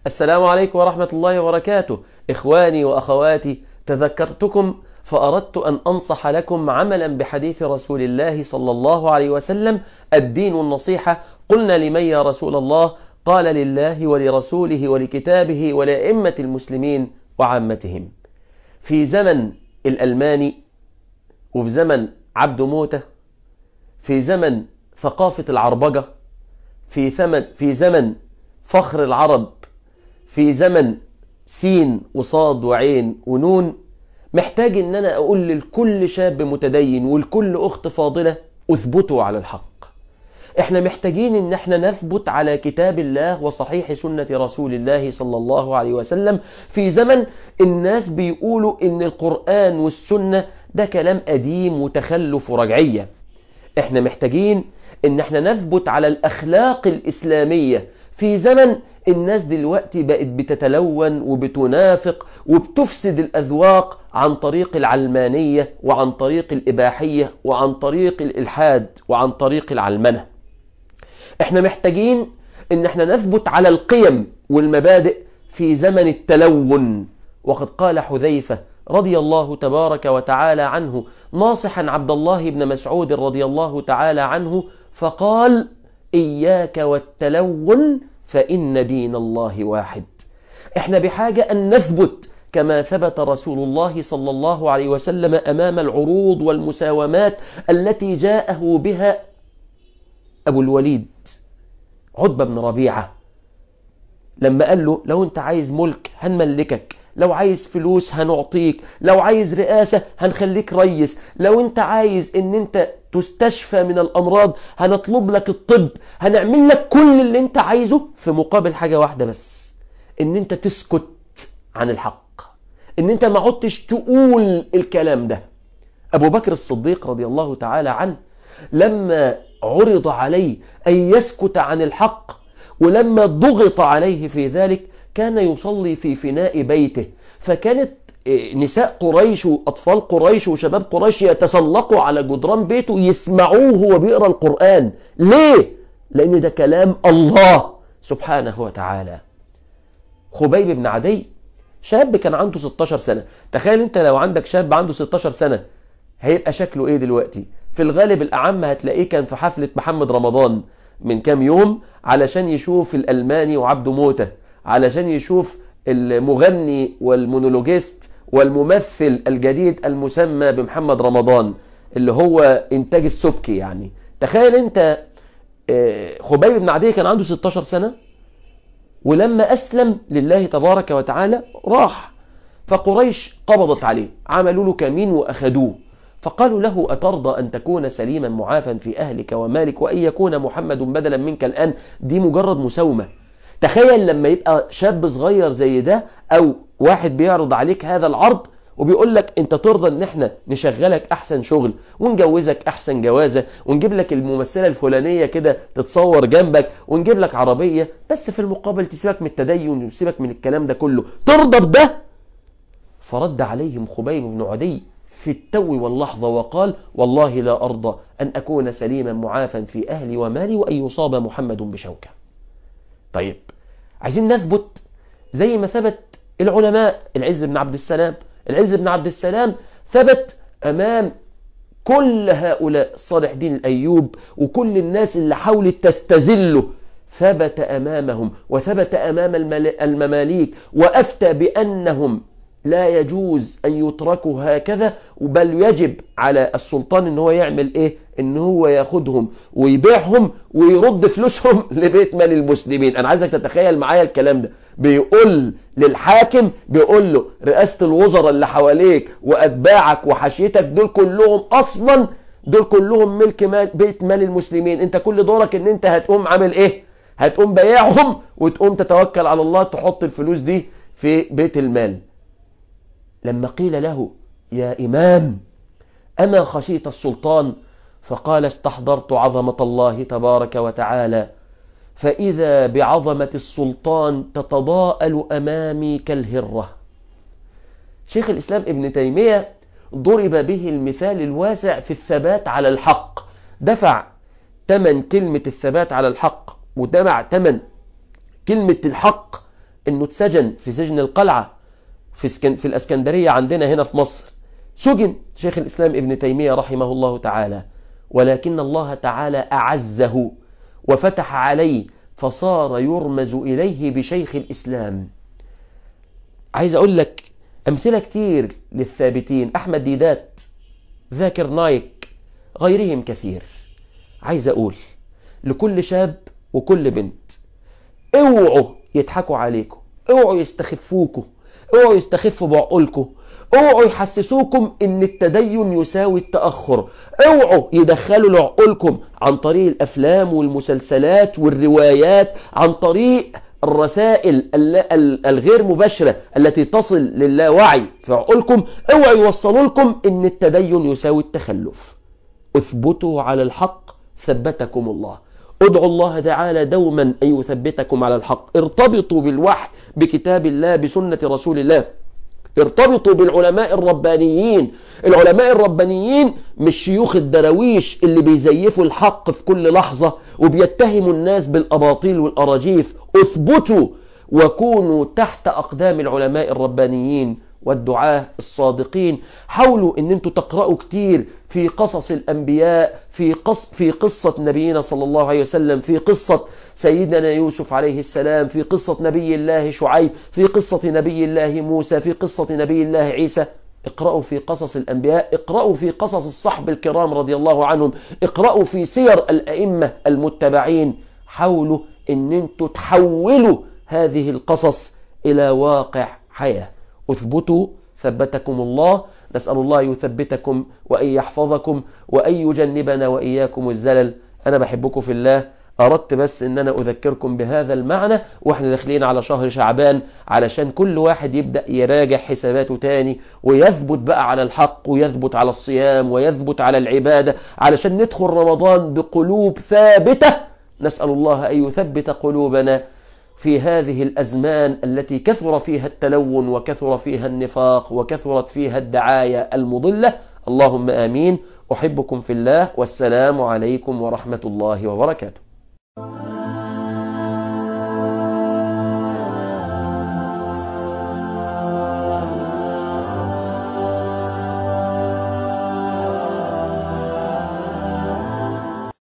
السلام عليكم ورحمة الله وبركاته إخواني وأخواتي تذكرتكم فأردت أن أنصح لكم عملا بحديث رسول الله صلى الله عليه وسلم الدين النصيحة قلنا لمن يا رسول الله قال لله ولرسوله ولكتابه ولأئمة المسلمين وعامتهم في زمن الألماني وفي زمن عبد موتة في زمن ثقافة العربجة في ثمن في زمن فخر العرب في زمن سين وصاد وعين ونون محتاج ان انا اقول لكل شاب متدين ولكل اخت فاضلة اثبتوا على الحق احنا محتاجين ان احنا نثبت على كتاب الله وصحيح سنة رسول الله صلى الله عليه وسلم في زمن الناس بيقولوا ان القرآن والسنة ده كلام قديم وتخلف ورجعية احنا محتاجين ان احنا نثبت على الاخلاق الاسلامية في زمن الناس دلوقتي بقت بتتلون وبتنافق وبتفسد الأذواق عن طريق العلمانية وعن طريق الإباحية وعن طريق الإلحاد وعن طريق العلمنة احنا محتاجين ان احنا نثبت على القيم والمبادئ في زمن التلون وقد قال حذيفة رضي الله تبارك وتعالى عنه ناصحا عبد الله بن مسعود رضي الله تعالى عنه فقال إياك والتلون فإن دين الله واحد احنا بحاجة أن نثبت كما ثبت رسول الله صلى الله عليه وسلم أمام العروض والمساومات التي جاءه بها أبو الوليد عتبة بن ربيعة لما قال له لو انت عايز ملك هنملكك لو عايز فلوس هنعطيك لو عايز رئاسة هنخليك ريس لو انت عايز ان انت تستشفى من الامراض هنطلب لك الطب هنعمل لك كل اللي انت عايزه في مقابل حاجة واحدة بس ان انت تسكت عن الحق ان انت ما عدتش تقول الكلام ده ابو بكر الصديق رضي الله تعالى عنه لما عرض عليه ان يسكت عن الحق ولما ضغط عليه في ذلك كان يصلي في فناء بيته فكانت نساء قريش وأطفال قريش وشباب قريش يتسلقوا على جدران بيته يسمعوه وهو بيقرأ القرآن ليه؟ لأن ده كلام الله سبحانه وتعالى خبيب بن عدي شاب كان عنده 16 سنة تخيل انت لو عندك شاب عنده 16 سنة هيبقى شكله ايه دلوقتي في الغالب الأعم هتلاقيه كان في حفلة محمد رمضان من كام يوم علشان يشوف الألماني وعبده موتة علشان يشوف المغني والمونولوجيست والممثل الجديد المسمى بمحمد رمضان اللي هو إنتاج السبكي يعني تخيل أنت خبيب بن عدي كان عنده 16 سنة ولما أسلم لله تبارك وتعالى راح فقريش قبضت عليه عملوا له كمين وأخذوه فقالوا له أترضى أن تكون سليما معافا في أهلك ومالك وأن يكون محمد بدلا منك الآن دي مجرد مساومة تخيل لما يبقى شاب صغير زي ده أو واحد بيعرض عليك هذا العرض وبيقول لك انت ترضى ان احنا نشغلك احسن شغل ونجوزك احسن جوازة ونجيب لك الممثلة الفلانية كده تتصور جنبك ونجيب لك عربية بس في المقابل تسيبك من التدين وتسيبك من الكلام ده كله ترضى بده فرد عليهم خبيب بن عدي في التو واللحظة وقال والله لا أرضى أن أكون سليما معافا في أهلي ومالي وأن يصاب محمد بشوكة طيب عايزين نثبت زي ما ثبت العلماء العز بن عبد السلام العز بن عبد السلام ثبت أمام كل هؤلاء صالح دين الأيوب وكل الناس اللي حاولت تستزله ثبت أمامهم وثبت أمام المماليك وأفتى بأنهم لا يجوز أن يتركوا هكذا بل يجب على السلطان ان هو يعمل ايه ان هو ياخدهم ويبيعهم ويرد فلوسهم لبيت مال المسلمين انا عايزك تتخيل معايا الكلام ده بيقول للحاكم بيقول له رئاسة الوزراء اللي حواليك واتباعك وحشيتك دول كلهم اصلا دول كلهم ملك مال بيت مال المسلمين انت كل دورك ان انت هتقوم عامل ايه هتقوم بيعهم وتقوم تتوكل على الله تحط الفلوس دي في بيت المال لما قيل له يا إمام أما خشيت السلطان فقال استحضرت عظمة الله تبارك وتعالى فإذا بعظمة السلطان تتضاءل أمامي كالهرة شيخ الإسلام ابن تيمية ضرب به المثال الواسع في الثبات على الحق دفع تمن كلمة الثبات على الحق ودفع تمن كلمة الحق انه اتسجن في سجن القلعة في, سكن في الاسكندرية عندنا هنا في مصر سجن شيخ الإسلام ابن تيمية رحمه الله تعالى ولكن الله تعالى أعزه وفتح عليه فصار يرمز إليه بشيخ الإسلام عايز أقول لك أمثلة كتير للثابتين أحمد ديدات ذاكر نايك غيرهم كثير عايز أقول لكل شاب وكل بنت اوعوا يضحكوا عليكم اوعوا يستخفوكم اوعوا يستخفوا بعقولكم اوعوا يحسسوكم ان التدين يساوي التأخر اوعوا يدخلوا لعقولكم عن طريق الافلام والمسلسلات والروايات عن طريق الرسائل الغير مباشرة التي تصل للاوعي في عقولكم اوعوا يوصلوا لكم ان التدين يساوي التخلف اثبتوا على الحق ثبتكم الله ادعوا الله تعالى دوما أن يثبتكم على الحق ارتبطوا بالوحي بكتاب الله بسنة رسول الله ارتبطوا بالعلماء الربانيين العلماء الربانيين مش شيوخ الدرويش اللي بيزيفوا الحق في كل لحظة وبيتهموا الناس بالأباطيل والأراجيف اثبتوا وكونوا تحت أقدام العلماء الربانيين والدعاة الصادقين حاولوا ان انتوا تقرأوا كتير في قصص الأنبياء في, قص في قصة نبينا صلى الله عليه وسلم في قصة سيدنا يوسف عليه السلام في قصة نبي الله شعيب في قصة نبي الله موسى في قصة نبي الله عيسى اقرأوا في قصص الأنبياء اقرأوا في قصص الصحب الكرام رضي الله عنهم اقرأوا في سير الأئمة المتبعين حاولوا ان انتوا تحولوا هذه القصص إلى واقع حياة اثبتوا ثبتكم الله نسأل الله يثبتكم وأن يحفظكم وأن يجنبنا وإياكم الزلل أنا بحبكم في الله أردت بس أن أنا أذكركم بهذا المعنى وإحنا داخلين على شهر شعبان علشان كل واحد يبدأ يراجع حساباته تاني ويثبت بقى على الحق ويثبت على الصيام ويثبت على العبادة علشان ندخل رمضان بقلوب ثابتة نسأل الله أن يثبت قلوبنا في هذه الأزمان التي كثر فيها التلون وكثر فيها النفاق وكثرت فيها الدعاية المضلة اللهم آمين أحبكم في الله والسلام عليكم ورحمة الله وبركاته